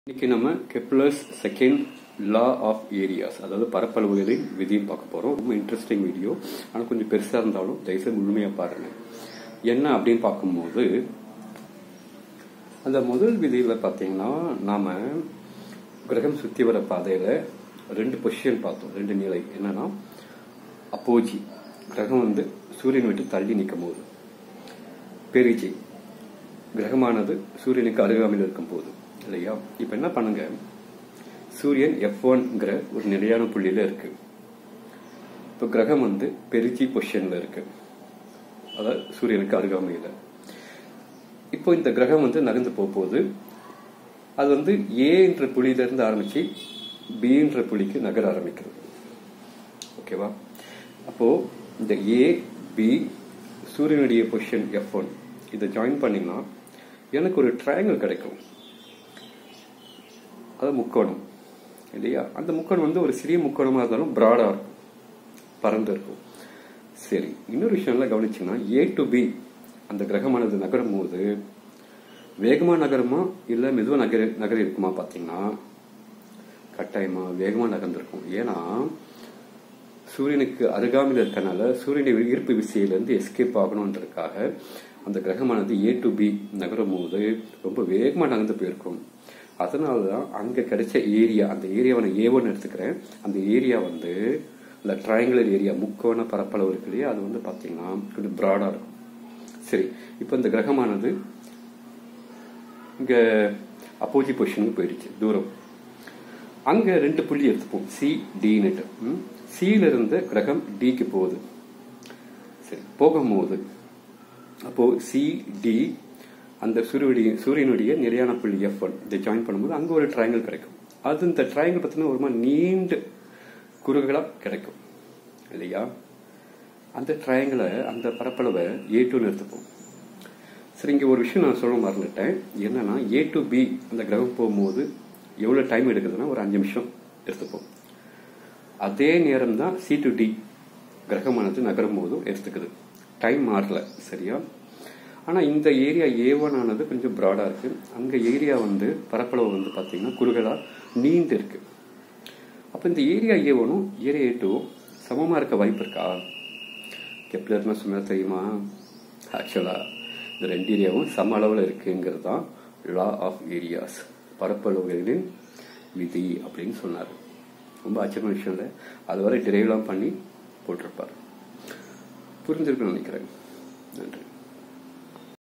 இன்னைக்கு நம்ம Kepler's second law of areas அதாவது பரப்பளவுகளின் விதியும் பார்க்க போறோம் ரொம்ப இன்ட்ரெஸ்டிங் வீடியோ ஆனால் கொஞ்சம் பெருசா இருந்தாலும் தயவுசெய்து முழுமையாக பாருங்க என்ன அப்படின்னு பார்க்கும்போது அந்த முதல் விதியில பார்த்தீங்கன்னா நாம கிரகம் சுத்தி வர பாதையில ரெண்டு பொசிஷன் பார்த்தோம் ரெண்டு நிலை என்னன்னா அப்போஜி கிரகம் வந்து சூரியன் விட்டு தள்ளி நிற்கும் போது பெரிஜி கிரகமானது சூரியனுக்கு அருகாமையில் இருக்கும் போது இல்லையா இப்ப என்ன பண்ணுங்க சூரியன் எஃப் ஒன்ங்கிற ஒரு நிலையான புள்ளியில இருக்கு இப்போ கிரகம் வந்து பெரிஜி பொசிஷன்ல இருக்கு அதாவது சூரியனுக்கு அருகாமையில் இப்போ இந்த கிரகம் வந்து நகர்ந்து போக போகுது அது வந்து ஏ என்ற புள்ளியிலிருந்து ஆரம்பிச்சு பி என்ற புள்ளிக்கு நகர ஆரம்பிக்கிறது ஓகேவா அப்போ இந்த ஏ பி சூரியனுடைய பொசிஷன் எஃப் ஒன் இதை ஜாயின் பண்ணீங்கன்னா எனக்கு ஒரு ட்ரையாங்கிள் கிடைக்கும் அது முக்கோணம் இல்லையா அந்த முக்கோணம் வந்து ஒரு சிறிய முக்கோணமாக இருந்தாலும் ப்ராடாக இருக்கும் பறந்து இருக்கும் சரி இன்னொரு விஷயம்லாம் கவனிச்சிங்கன்னா ஏ டு பி அந்த கிரகமானது நகரும் போது வேகமா நகருமா இல்லை மெதுவாக நகர நகர் இருக்குமா பார்த்தீங்கன்னா கட்டாயமா வேகமா நகர்ந்திருக்கும் ஏன்னா சூரியனுக்கு அருகாமையில் இருக்கனால சூரியனுடைய ஈர்ப்பு விசையிலிருந்து எஸ்கேப் ஆகணுன்றதுக்காக அந்த கிரகமானது ஏ டு பி நகரும் போது ரொம்ப வேகமா நகர்ந்து போயிருக்கும் அதனால தான் அங்க கிடைச்ச ஏரியா அந்த ஏரியாவை நான் ஏ ஒன் எடுத்துக்கிறேன் அந்த ஏரியா வந்து அந்த ட்ரையாங்குலர் ஏரியா முக்கோண பரப்பளவு இருக்கு இல்லையா அது வந்து பாத்தீங்கன்னா கொஞ்சம் ப்ராடா இருக்கும் சரி இப்போ இந்த கிரகமானது இங்க அப்போஜி பொசிஷனுக்கு போயிடுச்சு தூரம் அங்க ரெண்டு புள்ளி எடுத்துப்போம் சி டின்னுட்டு சியில இருந்து கிரகம் டிக்கு போகுது சரி போகும்போது அப்போ சி டி அந்த சூரியனுடைய சூரியனுடைய நிலையான புள்ளி எஃப் ஒன் இதை ஜாயின் பண்ணும்போது அங்கே ஒரு ட்ரையாங்கிள் கிடைக்கும் அது இந்த ட்ரையாங்கிள் பார்த்தீங்கன்னா ஒரு மாதிரி நீண்டு குறுகலாக கிடைக்கும் இல்லையா அந்த ட்ரையாங்கிளை அந்த பரப்பளவை ஏ டூன்னு எடுத்துப்போம் சரி இங்கே ஒரு விஷயம் நான் சொல்ல மறந்துட்டேன் என்னன்னா ஏ டு பி அந்த கிரகம் போகும்போது எவ்வளோ டைம் எடுக்குதுன்னா ஒரு அஞ்சு நிமிஷம் எடுத்துப்போம் அதே நேரம் தான் சி டு டி கிரகமானது நகரும் போதும் எடுத்துக்குது டைம் மாறல சரியா ஆனால் இந்த ஏரியா ஏ ஒன் ஆனது கொஞ்சம் ப்ராடாக இருக்கு அங்கே ஏரியா வந்து பரப்பளவு வந்து பார்த்தீங்கன்னா குறுகலாக நீண்டு இருக்கு அப்போ இந்த ஏரியா ஏ ஒனும் ஏரியா ஏ டூ சமமாக இருக்க வாய்ப்பு இருக்கா கெப்லர்னா சொன்னா தெரியுமா ஆக்சுவலாக இந்த ரெண்டு ஏரியாவும் சம அளவில் இருக்குங்கிறது தான் லா ஆஃப் ஏரியாஸ் பரப்பளவுகளின் விதி அப்படின்னு சொன்னார் ரொம்ப ஆச்சரியமான விஷயம் இல்லை அது வரை டிரைவ்லாம் பண்ணி போட்டிருப்பார் புரிஞ்சிருக்குன்னு நினைக்கிறேன் நன்றி